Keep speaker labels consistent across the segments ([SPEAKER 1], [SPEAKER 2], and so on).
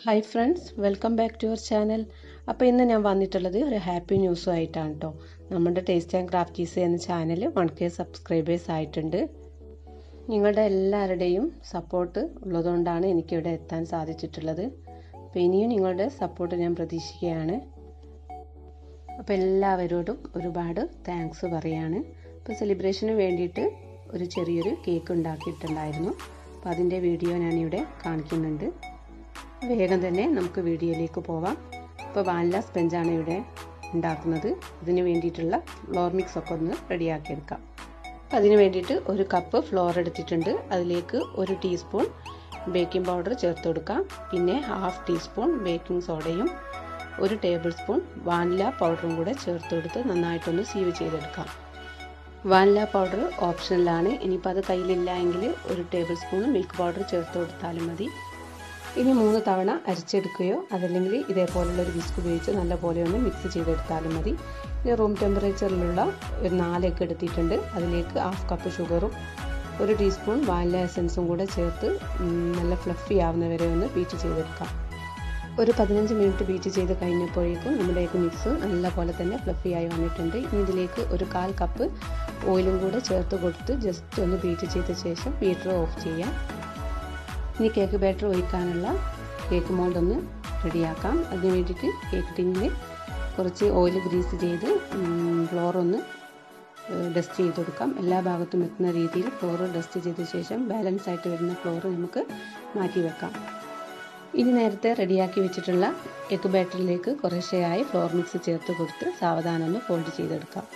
[SPEAKER 1] hi friends welcome back to your channel അപ്പോൾ ഇന്ന് ഞാൻ വന്നിട്ടുള്ളത് ഒരു ഹാപ്പി ന്യൂസും ആയിട്ടാണ് കേട്ടോ നമ്മുടെ ടേസ്റ്റ് ആൻഡ് ക്രാഫ്റ്റീസ് എന്ന ചാനൽ വൺ കെ സബ്സ്ക്രൈബേഴ്സ് ആയിട്ടുണ്ട് നിങ്ങളുടെ എല്ലാവരുടെയും സപ്പോർട്ട് ഉള്ളതുകൊണ്ടാണ് എനിക്കിവിടെ എത്താൻ സാധിച്ചിട്ടുള്ളത് അപ്പോൾ ഇനിയും നിങ്ങളുടെ സപ്പോർട്ട് ഞാൻ പ്രതീക്ഷിക്കുകയാണ് അപ്പോൾ എല്ലാവരോടും ഒരുപാട് താങ്ക്സ് പറയാണ് അപ്പോൾ സെലിബ്രേഷന് വേണ്ടിയിട്ട് ഒരു ചെറിയൊരു കേക്ക് ഉണ്ടാക്കിയിട്ടുണ്ടായിരുന്നു അപ്പോൾ അതിൻ്റെ വീഡിയോ ഞാനിവിടെ കാണിക്കുന്നുണ്ട് വേഗം തന്നെ നമുക്ക് വീഡിയോയിലേക്ക് പോവാം ഇപ്പോൾ വാനില സ്പെഞ്ചാണ് ഇവിടെ ഉണ്ടാക്കുന്നത് ഇതിന് വേണ്ടിയിട്ടുള്ള ഫ്ലോർ മിക്സ് ഒക്കെ ഒന്ന് റെഡിയാക്കി എടുക്കാം അപ്പോൾ അതിന് വേണ്ടിയിട്ട് ഒരു കപ്പ് ഫ്ലോർ എടുത്തിട്ടുണ്ട് അതിലേക്ക് ഒരു ടീസ്പൂൺ ബേക്കിംഗ് പൗഡർ ചേർത്ത് കൊടുക്കാം പിന്നെ ഹാഫ് ടീസ്പൂൺ ബേക്കിംഗ് സോഡയും ഒരു ടേബിൾ സ്പൂൺ വാനില പൗഡറും കൂടെ ചേർത്ത് കൊടുത്ത് നന്നായിട്ടൊന്ന് സീവ് ചെയ്തെടുക്കാം വാനില പൗഡർ ഓപ്ഷനിലാണ് ഇനിയിപ്പോൾ അത് കയ്യിലില്ല എങ്കിൽ ഒരു ടേബിൾ സ്പൂൺ മിൽക്ക് പൗഡർ ചേർത്ത് കൊടുത്താലും മതി ഇനി മൂന്ന് തവണ അരിച്ചെടുക്കുകയോ അതല്ലെങ്കിൽ ഇതേപോലുള്ള ഒരു വിസ്ക് ഉപയോഗിച്ച് നല്ലപോലെ ഒന്ന് മിക്സ് ചെയ്തെടുത്താലും മതി ഇനി റൂം ടെമ്പറേച്ചറിലുള്ള ഒരു നാലെഗ് എടുത്തിട്ടുണ്ട് അതിലേക്ക് ഹാഫ് കപ്പ് ഷുഗറും ഒരു ടീസ്പൂൺ വാനില എസൻസും കൂടെ ചേർത്ത് നല്ല ഫ്ലഫി ആവുന്നവരെ ഒന്ന് ബീറ്റ് ചെയ്തെടുക്കാം ഒരു പതിനഞ്ച് മിനിറ്റ് ബീറ്റ് ചെയ്ത് കഴിഞ്ഞപ്പോഴേക്കും നമ്മുടെ എഗ് മിക്സ് നല്ലപോലെ തന്നെ ഫ്ലഫി ആയി വന്നിട്ടുണ്ട് ഇനി ഇതിലേക്ക് ഒരു കാൽ കപ്പ് ഓയിലും കൂടെ ചേർത്ത് കൊടുത്ത് ജസ്റ്റ് ഒന്ന് ബീറ്റ് ചെയ്ത ശേഷം ബീറ്റർ ഓഫ് ചെയ്യാം ഇനി കേക്ക് ബാറ്റർ ഒഴിക്കാനുള്ള കേക്ക് മോൾഡ് ഒന്ന് റെഡിയാക്കാം അതിന് വേണ്ടിയിട്ട് കേക്ക് ടിന്നിൽ കുറച്ച് ഓയിൽ ഗ്രീസ് ചെയ്ത് ഫ്ലോർ ഒന്ന് ഡസ്റ്റ് ചെയ്ത് കൊടുക്കാം എല്ലാ ഭാഗത്തും എത്തുന്ന രീതിയിൽ ഫ്ലോർ ഡസ്റ്റ് ചെയ്ത ശേഷം ബാലൻസ് ആയിട്ട് വരുന്ന ഫ്ലോർ നമുക്ക് മാറ്റി വെക്കാം ഇനി നേരത്തെ റെഡിയാക്കി വെച്ചിട്ടുള്ള എഗ് ബാറ്ററിലേക്ക് കുറേശ്ശെയായി ഫ്ലോർ മിക്സ് ചേർത്ത് കൊടുത്ത് സാവധാനം ഒന്ന് ഫോൾഡ് ചെയ്തെടുക്കാം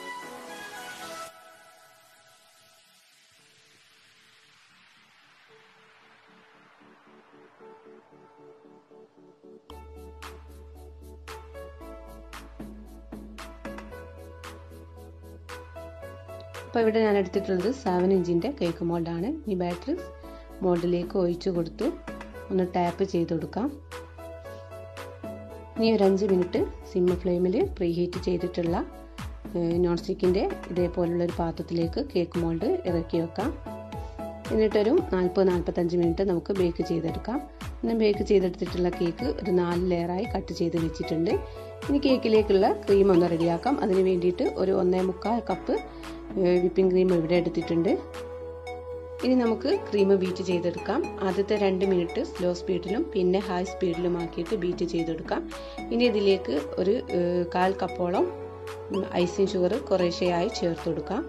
[SPEAKER 1] അപ്പോൾ ഇവിടെ ഞാൻ എടുത്തിട്ടുള്ളത് സെവൻ ഇഞ്ചിൻ്റെ കേക്ക് മോൾഡാണ് ഈ ബാറ്ററി മോൾഡിലേക്ക് ഒഴിച്ചു കൊടുത്ത് ഒന്ന് ടാപ്പ് ചെയ്ത് കൊടുക്കാം ഇനി ഒരു അഞ്ച് മിനിറ്റ് സിമ്മ ഫ്ലെയിമിൽ പ്രീ ഹീറ്റ് ചെയ്തിട്ടുള്ള നോൺ സ്റ്റിക്കിൻ്റെ ഇതേപോലുള്ള ഒരു പാത്രത്തിലേക്ക് കേക്ക് മോൾഡ് ഇറക്കി വെക്കാം എന്നിട്ടൊരു നാൽപ്പത് നാൽപ്പത്തഞ്ച് മിനിറ്റ് നമുക്ക് ബേക്ക് ചെയ്തെടുക്കാം ഇന്ന് ബേക്ക് ചെയ്തെടുത്തിട്ടുള്ള കേക്ക് ഒരു നാല് ലെയറായി കട്ട് ചെയ്ത് വെച്ചിട്ടുണ്ട് ഇനി കേക്കിലേക്കുള്ള ക്രീം ഒന്ന് റെഡിയാക്കാം അതിന് വേണ്ടിയിട്ട് ഒരു ഒന്നേ മുക്കാൽ കപ്പ് വിപ്പിംഗ് ക്രീം ഇവിടെ എടുത്തിട്ടുണ്ട് ഇനി നമുക്ക് ക്രീം ബീറ്റ് ചെയ്തെടുക്കാം ആദ്യത്തെ രണ്ട് മിനിറ്റ് സ്ലോ സ്പീഡിലും പിന്നെ ഹൈ സ്പീഡിലും ആക്കിയിട്ട് ബീറ്റ് ചെയ്തെടുക്കാം ഇനി ഇതിലേക്ക് ഒരു കാൽ കപ്പോളം ഐസിങ് ഷുഗർ കുറേശ്ശെയായി ചേർത്ത് കൊടുക്കാം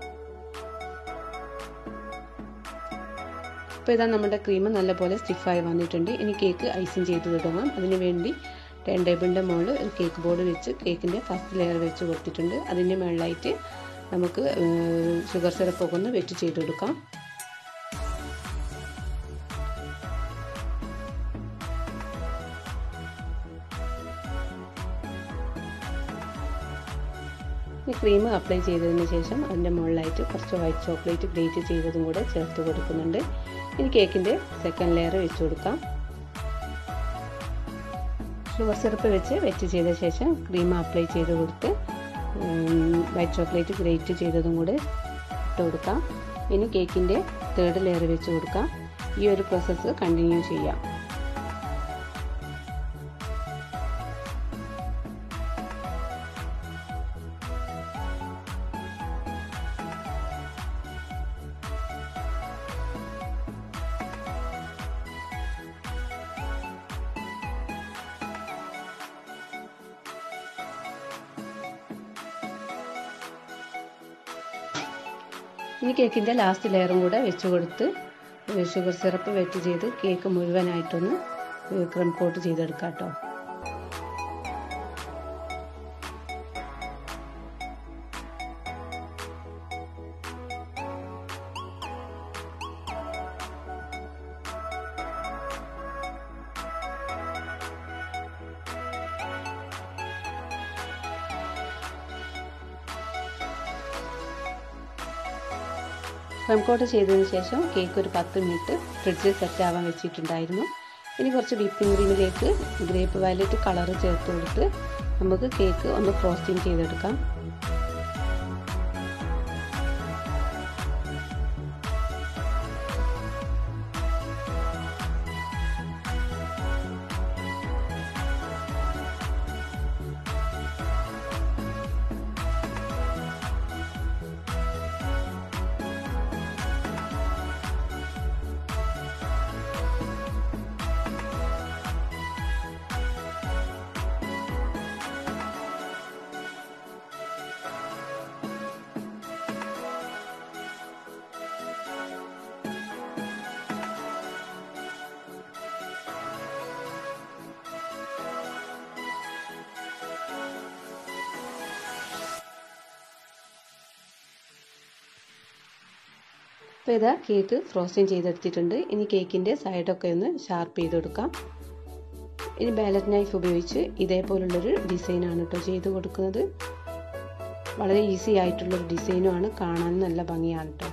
[SPEAKER 1] ഇപ്പോൾ ഇതാ നമ്മുടെ ക്രീം നല്ലപോലെ സ്റ്റിഫായി വന്നിട്ടുണ്ട് ഇനി കേക്ക് ഐസിങ് ചെയ്ത് തുടങ്ങാം അതിന് വേണ്ടി ടേൺ ടേബിളിൻ്റെ മുകളിൽ ഒരു കേക്ക് ബോർഡ് വെച്ച് കേക്കിൻ്റെ ഫസ്റ്റ് ലെയർ വെച്ച് കൊടുത്തിട്ടുണ്ട് അതിൻ്റെ മുകളിലായിട്ട് നമുക്ക് ഷുഗർ സിറപ്പൊക്കെ ഒന്ന് വെറ്റ് ചെയ്തെടുക്കാം ഈ ക്രീം അപ്ലൈ ചെയ്തതിന് ശേഷം അതിൻ്റെ മുകളിലായിട്ട് കുറച്ച് വൈറ്റ് ചോക്ലേറ്റ് ഗ്രേറ്റ് ചെയ്തതും കൂടെ ചേർത്ത് കൊടുക്കുന്നുണ്ട് ഇനി കേക്കിൻ്റെ സെക്കൻഡ് ലെയർ വെച്ച് കൊടുക്കാം ഷുഗർ സിറപ്പ് വെച്ച് വെറ്റ് ചെയ്ത ശേഷം ക്രീം അപ്ലൈ ചെയ്ത് കൊടുത്ത് വൈറ്റ് ചോക്ലേറ്റ് ഗ്രേറ്റ് ചെയ്തതും കൂടെ ഇട്ട് കൊടുക്കാം ഇനി കേക്കിൻ്റെ തേർഡ് ലെയർ വെച്ച് കൊടുക്കാം ഈ ഒരു പ്രോസസ്സ് കണ്ടിന്യൂ ചെയ്യാം ഇനി കേക്കിൻ്റെ ലാസ്റ്റ് ലെയറും കൂടെ വെച്ച് കൊടുത്ത് ഷുഗർ സിറപ്പ് വെറ്റ് ചെയ്ത് കേക്ക് മുഴുവനായിട്ടൊന്ന് ക്രം കോട്ട് ചെയ്തെടുക്കാം കേട്ടോ ക്രം കോട്ട് ചെയ്തതിന് ശേഷം കേക്ക് ഒരു പത്ത് മിനിറ്റ് ഫ്രിഡ്ജിൽ സെറ്റ് ആവാൻ വെച്ചിട്ടുണ്ടായിരുന്നു ഇനി കുറച്ച് വിപ്പിംഗ് ക്രീമിലേക്ക് ഗ്രേപ്പ് വയലറ്റ് കളർ ചേർത്ത് കൊടുത്ത് നമുക്ക് കേക്ക് ഒന്ന് ഫ്രോസ്റ്റിംഗ് ചെയ്തെടുക്കാം അപ്പോൾ ഇതാ കേക്ക് ഫ്രോസ്റ്റിംഗ് ചെയ്തെടുത്തിട്ടുണ്ട് ഇനി കേക്കിൻ്റെ സൈഡൊക്കെ ഒന്ന് ഷാർപ്പ് ചെയ്ത് കൊടുക്കാം ഇനി ബാലറ്റ് നൈഫ് ഉപയോഗിച്ച് ഇതേപോലുള്ളൊരു ഡിസൈനാണ് കേട്ടോ ചെയ്ത് കൊടുക്കുന്നത് വളരെ ഈസി ആയിട്ടുള്ളൊരു ഡിസൈനുമാണ് കാണാൻ നല്ല ഭംഗിയാണ് കേട്ടോ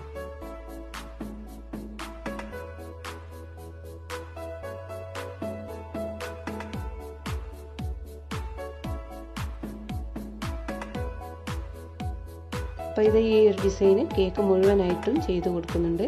[SPEAKER 1] അപ്പോൾ ഇത് ഈ ഒരു ഡിസൈന് കേക്ക് മുഴുവനായിട്ടും ചെയ്ത് കൊടുക്കുന്നുണ്ട്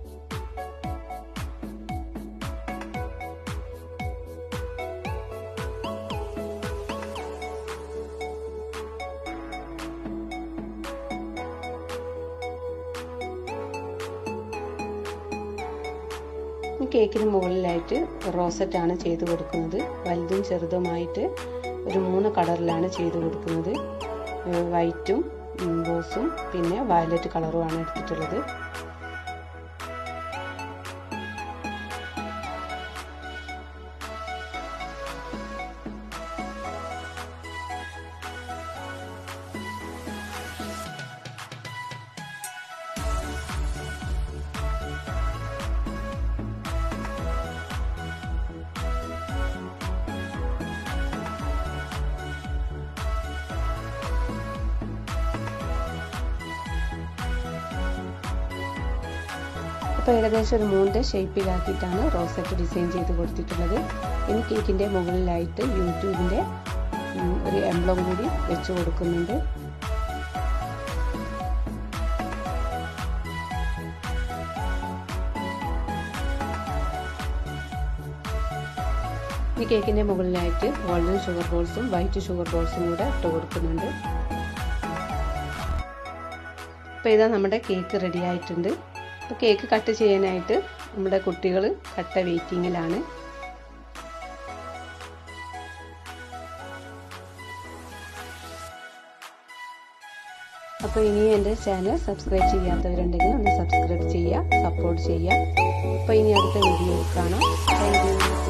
[SPEAKER 1] കേക്കിന് മുകളിലായിട്ട് റോസറ്റാണ് ചെയ്ത് കൊടുക്കുന്നത് വലുതും ചെറുതുമായിട്ട് ഒരു മൂന്ന് കളറിലാണ് ചെയ്ത് കൊടുക്കുന്നത് വൈറ്റും റോസും പിന്നെ വയലറ്റ് കളറുമാണ് എടുത്തിട്ടുള്ളത് അപ്പോൾ ഏകദേശം ഒരു മൂന്നിൻ്റെ ഷേപ്പിലാക്കിയിട്ടാണ് റോസറ്റ് ഡിസൈൻ ചെയ്ത് കൊടുത്തിട്ടുള്ളത് ഇനി കേക്കിൻ്റെ മുകളിലായിട്ട് യൂട്യൂബിൻ്റെ ഒരു എംബ്ലം കൂടി വെച്ച് കൊടുക്കുന്നുണ്ട് ഈ കേക്കിൻ്റെ മുകളിലായിട്ട് ഗോൾഡൻ ഷുഗർ ബോൾസും വൈറ്റ് ഷുഗർ ബോൾസും കൂടെ ഇട്ട് കൊടുക്കുന്നുണ്ട് അപ്പോൾ ഇതാ നമ്മുടെ കേക്ക് റെഡി ആയിട്ടുണ്ട് അപ്പോൾ കേക്ക് കട്ട് ചെയ്യാനായിട്ട് നമ്മുടെ കുട്ടികൾ കട്ട വെയിറ്റിങ്ങിലാണ് അപ്പോൾ ഇനി എൻ്റെ ചാനൽ സബ്സ്ക്രൈബ് ചെയ്യാത്തവരുണ്ടെങ്കിൽ ഒന്ന് സബ്സ്ക്രൈബ് ചെയ്യുക സപ്പോർട്ട് ചെയ്യുക അപ്പോൾ ഇനി അടുത്ത വീഡിയോ കാണാം താങ്ക്